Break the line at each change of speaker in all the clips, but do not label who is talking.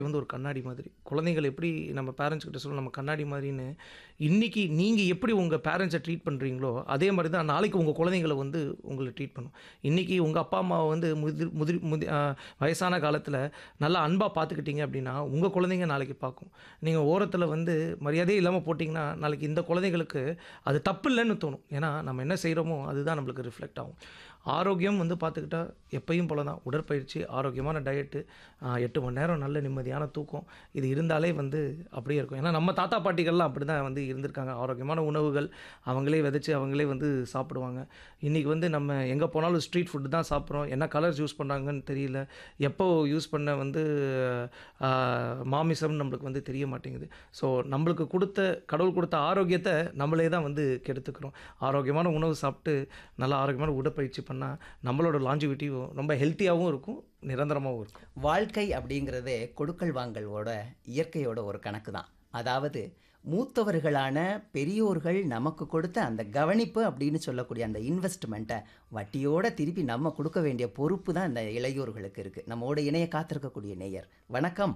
வந்து ஒரு கண்ணாடி மாதிரி. குழந்தைகள் எப்படி நம்ம பேரண்ட்ஸ் கிட்ட சொல்லுவோம் நம்ம கண்ணாடி மாதிரின்னு, இன்னைக்கு நீங்க எப்படி உங்க பேரண்ட்ஸ ட்ரீட் பண்றீங்களோ, அதே மாரி தான் நாளைக்கு உங்க குழந்தைங்கள வந்து உங்கள ட்ரீட் பண்ணும். இன்னைக்கு உங்க அப்பா, அம்மாவ வந்து முதிர் முதிர் முதி அ வயசான காலத்தில நல்லா அன்பா பார்த்துக்கிட்டீங்க அப்படின்னா, உங்க குழந்தைங்க நாளைக்கு பார்க்கும். நீங்க ஓரத்தில வந்து மரியாதையே இல்லாம போட்டீங்கன்னா, நாளைக்கு இந்த குழந்தைகளுக்கு அது தப்பில்லன்னு தோணும். ஏன்னா, நம்ம என்ன செய்றோமோ அதுதான் நம்மளுக்கு ரிஃப்ளெக்ட் ஆகும். ஆரோக்கியம் வந்து பார்த்துக்கிட்டா எப்பயும் போல தான். உடற்பயிற்சி, ஆரோக்கியமான டயட்டு, அ 8 மணி நேரம் நல்ல நிம்மதியான தூக்கம். இது இருந்தாலே வந்து அப்படியே இருக்கும். ஏன்னா நம்ம தாத்தா, பாட்டிகள்லாம் அப்படிதான் வந்து இருந்திருக்காங்க. ஆரோக்கியமான உணவுகள் அவங்களே விதைச்சு, அவங்களே வந்து சாப்பிடுவாங்க. இன்னைக்கு வந்து நம்ம எங்க போனாலும் ஸ்ட்ரீட் ஃபுட் தான் சாப்பிடுறோம். என்ன கலர்ஸ் யூஸ் பண்ணாங்கன்னு தெரியல. எப்போ யூஸ் பண்ண வந்து அ மாமிசம்னு நம்மளுக்கு வந்து தெரிய மாட்டேங்குது. ஸோ நம்மளுக்கு குடுத்த கடவுள் குடுத்த ஆரோக்கியத்த நம்மளே தான் வந்து கெடுத்துக்கிறோம். ஆரோக்கியமான உணவு சாப்பிட்டு, நல்லா ஆரோக்கியமான உடற்பயிற்சி பண்ணா, நம்மளோட லாஞ்சிவிட்டியும் ரொம்ப ஹெல்த்தியாவும் இருக்கும், நிரந்தரமாவும் இருக்கும்.
வாழ்க்கை அப்படிங்கிறதே கொடுக்கல் வாங்கலோட இயற்கையோட ஒரு கணக்கு தான். அதாவது மூத்தவர்களான பெரியோர்கள் நமக்கு கொடுத்த அந்த கவனிப்பு அப்படின்னு சொல்லக்கூடிய அந்த இன்வெஸ்ட்மெண்ட்டை வட்டியோட திருப்பி நம்ம கொடுக்க வேண்டிய பொறுப்பு தான் இந்த இளையோர்களுக்கு இருக்கு. நம்மோட இணைய காத்திருக்கக்கூடிய நேயர். வணக்கம்.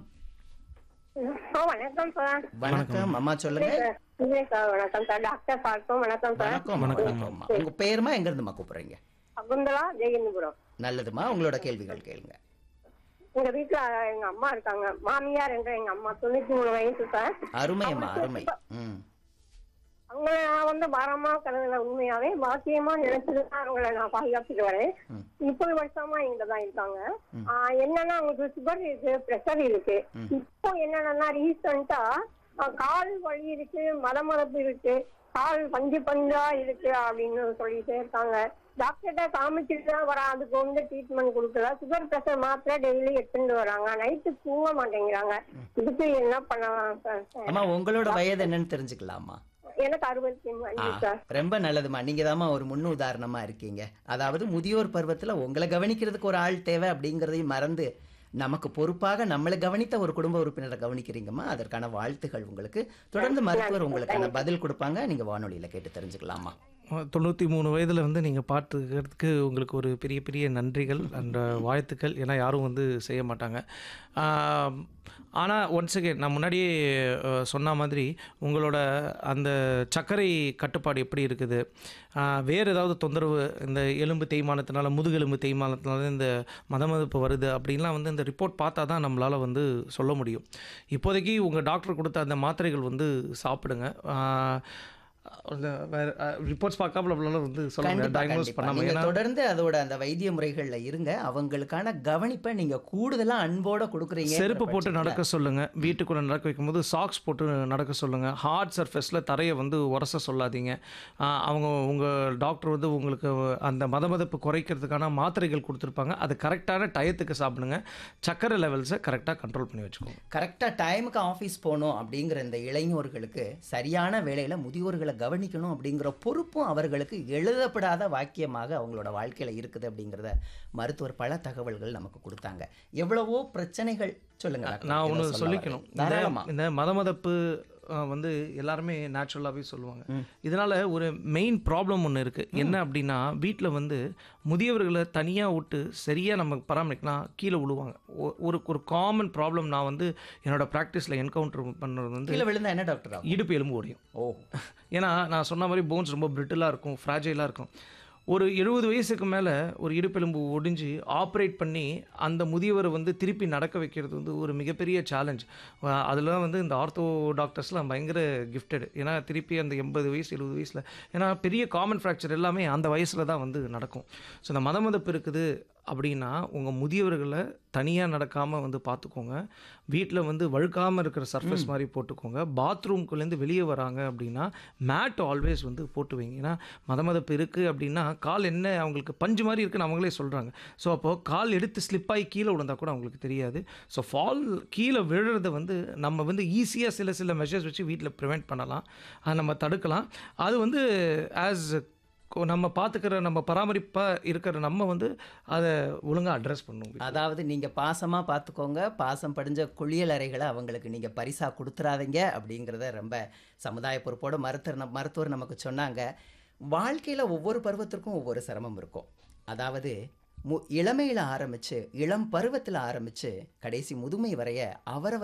ஆ வணக்கம் சார்.
வணக்கம். அம்மா சொல்லுங்க.
இல்லை சார் வணக்கம் சார். டாக்டர் சாருக்கும் வணக்கம் சார்.
வணக்கம். வணக்கம்மா. உங்க பேருமா எங்க இருந்துமா கூப்பிடுறீங்க?
சகுந்தலா ஜெயந்திபுரம்.
நல்லதுமா. உங்களோட கேள்விகள் கேளுங்க.
எங்க வீட்டுல எங்க அம்மா இருக்காங்க. மாமியார் என்ற எங்க அம்மா 93 வயசு சார்.
அருமையம்மா அருமை. ம்.
அவங்க நான் வந்து பாரமா கருதுல உண்மையாவே பாக்கியமா நினைச்சது தான் அவங்கள நான் பாதுகாத்துட்டு வரேன்.
ம்.
முப்பது வருஷமா இங்க தான் இருக்காங்க.
ம்.
ஆ, என்னன்னா அவங்களுக்கு சுகர் இருக்கு, பிரஷர் இருக்கு.
ம்.
இப்போ என்னன்னா ரீசெண்டா கால் வலி இருக்கு, மதமதப்பு இருக்கு, கால் பஞ்சு பஞ்சா இருக்கு அப்படின்னு சொல்லிட்டே இருக்காங்க. டாக்டர்கிட்ட காமிச்சிட்டு தான் வரேன். அதுக்கு வந்து ட்ரீட்மெண்ட் கொடுக்கல. சுகர் பிரஷர் மாத்திரை டெய்லி எடுத்துட்டு வராங்க. நைட்டு தூங்க மாட்டேங்கிறாங்க. இதுக்கு என்ன பண்ணலாம் சார்?
அம்மா உங்களோட வயது என்னன்னு தெரிஞ்சுக்கலாமா?
எனக்கு அறுபத்தி
ஆ,
அஞ்சு சார்.
ரொம்ப நல்லதுமா நீங்க தாம்மா ஒரு முன் உதாரணமா இருக்கீங்க அதாவது முதியோர் பருவத்துல உங்களை கவனிக்கிறதுக்கு ஒரு ஆள் தேவை அப்படிங்கிறதையும் மறந்து நமக்கு பொறுப்பாக நம்மளை கவனித்த ஒரு குடும்ப உறுப்பினரை கவனிக்கிறீங்கம்மா அதற்கான வாழ்த்துகள் உங்களுக்கு தொடர்ந்து மருத்துவர் உங்களுக்கான பதில் கொடுப்பாங்க நீங்க வானொலியில கேட்டு தெரிஞ்சுக்கலாமா
அ 93 வயதில வந்து நீங்க பார்த்துக்கிறதுக்கு உங்களுக்கு ஒரு பெரிய பெரிய நன்றிகள் அண்ட் வாழ்த்துக்கள். ஏன்னா யாரும் வந்து செய்ய மாட்டாங்க. ஆம், ஆனா ஒன்ஸ் அகைன் நான் முன்னாடியே அ சொன்ன மாதிரி உங்களோட அந்த சர்க்கரை கட்டுப்பாடு எப்படி இருக்குது? அ வேறு ஏதாவது தொந்தரவு இந்த எலும்பு தேய்மானத்தினால, முதுகெலும்பு தேய்மானத்தினால இந்த மதமதப்பு வருது அப்படின்லாம் வந்து இந்த ரிப்போர்ட் பார்த்தா தான் நம்மளால வந்து சொல்ல முடியும். இப்போதைக்கு உங்க டாக்டர் கொடுத்த அந்த மாத்திரைகள் வந்து சாப்பிடுங்க. ஆ அந்த வேற அ ரிப்போர்ட்ஸ் பார்க்காம நம்மளால வந்து சொல்ல முடியாது.
கண்டிப்பா
டயக்னோஸ்
கண்டிப்பா
பண்ணாம.
நீங்க
ஏன்னா
தொடர்ந்து அதோட அந்த வைத்திய முறைகள்ல இருங்க அவங்களுக்கான கவனிப்பை நீங்க கூடுதலா அன்போட கொடுக்குறீங்க
செருப்பு போட்டு நடக்க சொல்லுங்க. வீட்டுக்குள்ள நடக்க வைக்கும்போது சாக்ஸ் போட்டு நடக்க சொல்லுங்க. ஹார்ட் சர்ஃபேஸ்ல தரைய வந்து உரச சொல்லாதீங்க. அ அவங்க உங்க டாக்டர் வந்து உங்களுக்கு அந்த மதமதப்பு குறைக்கிறதுக்கான மாத்திரைகள் கொடுத்துருப்பாங்க. அது கரெக்டான டயத்துக்கு சாப்பிடுங்க. சர்க்கரை லெவல்ஸை கரெக்டாக கண்ட்ரோல் பண்ணி வச்சுக்கோங்க.
கரெக்டாக டைமுக்கு ஆஃபீஸ் போகணும் அப்படிங்கிற இந்த இளைஞர்களுக்கு சரியான வேளையில் முதியோர்களை கவனிக்கணும் அப்படிங்கிற பொறுப்பும் அவர்களுக்கு எழுதப்படாத வாக்கியமாக அவங்களோட வாழ்க்கையில் இருக்குது அப்படிங்கிறத மருத்துவர் பல தகவல்கள் நமக்கு கொடுத்தாங்க எவ்வளவோ பிரச்சனைகள் சொல்லுங்க டாக்டர்.
நான்
ஏதோ
ஒன்று
சொல்ல
சொல்லிக்கணும்.
வரேன்.
இந்த
தாராளமா
இந்த மதமதப்பு அ வந்து எல்லாருமே நேச்சுரலாகவே சொல்லுவாங்க.
ம்.
இதனால ஒரு மெயின் ப்ராப்ளம் ஒன்று இருக்கு. என்ன அப்படின்னா வீட்டில் வந்து முதியவர்களை தனியா விட்டு சரியா நம்ம பராமரிக்கலாம் கீழே விழுவாங்க. ஒ ஒரு ஒரு காமன் ப்ராப்ளம் நான் வந்து என்னோட ப்ராக்டிஸில் என்கவுண்டர் பண்ணது வந்து
கீழே விழுந்தா என்ன டாக்டர் ஆகும்
இடுப்பு எலும்பு உடையும்.
ஓ
ஏன்னா நான் சொன்ன மாதிரி போன்ஸ் ரொம்ப பிரிட்டிலாக இருக்கும், ஃப்ராஜைலாக இருக்கும். ஒரு 70 வயசுக்கு மேலே ஒரு இடுப்பெலும்பு ஒடிஞ்சு ஆப்ரேட் பண்ணி அந்த முதியவரை வந்து திருப்பி நடக்க வைக்கிறது வந்து ஒரு மிகப்பெரிய சேலஞ்ச். அதெல்லாம் வந்து இந்த ஆர்த்தோ டாக்டர்ஸ்லாம் பயங்கர கிஃப்டட். ஏன்னா திருப்பி அந்த 80 வயசு 70 வயசில் ஏன்னா பெரிய காமன் ஃப்ராக்சர் எல்லாமே அந்த வயசில் தான் வந்து நடக்கும். ஸோ இந்த மதமதப்பு இருக்குது அப்படின்னா உங்கள் முதியவர்களை தனியாக நடக்காமல் வந்து பார்த்துக்கோங்க. வீட்டில் வந்து வழுக்காமல் இருக்கிற சர்ஃபேஸ் மாதிரி போட்டுக்கோங்க. பாத்ரூம்குள்ளேருந்து வெளியே வராங்க அப்படின்னா மேட் ஆல்வேஸ் வந்து போட்டு வைங்க. ஏன்னா மதமதப்பு இருக்குது அப்படின்னா கால் என்ன அவங்களுக்கு பஞ்சு மாதிரி இருக்குன்னு அவங்களே சொல்கிறாங்க. ஸோ அப்போது கால் எடுத்து ஸ்லிப் ஆகி கீழே விழுந்தா கூட அவங்களுக்கு தெரியாது. ஸோ ஃபால் கீழே விழுறத வந்து நம்ம வந்து ஈஸியாக சில சில மெஷர்ஸ் வச்சு வீட்டில் ப்ரிவெண்ட் பண்ணலாம். அதை நம்ம தடுக்கலாம். அது வந்து ஆஸ் நம்ம பார்த்துக்கிற நம்ம பராமரிப்பாக இருக்கிற நம்ம வந்து அதை ஒழுங்காக அட்ரஸ் பண்ணணும்.
அதாவது நீங்க பாசமா பார்த்துக்கோங்க பாசம் படிஞ்ச குளியல் அறைகளை அவங்களுக்கு நீங்க பரிசா கொடுத்துறாதீங்க அப்படிங்கிறத ரொம்ப சமுதாய பொறுப்போட மருத்துவர் மருத்துவர் நமக்கு சொன்னாங்க வாழ்க்கையில ஒவ்வொரு பருவத்திற்கும் ஒவ்வொரு சிரமம் இருக்கும் அதாவது மு இளமையில் ஆரம்பித்து இளம் பருவத்தில் ஆரம்பித்து கடைசி முதுமை வரைய அவரவர்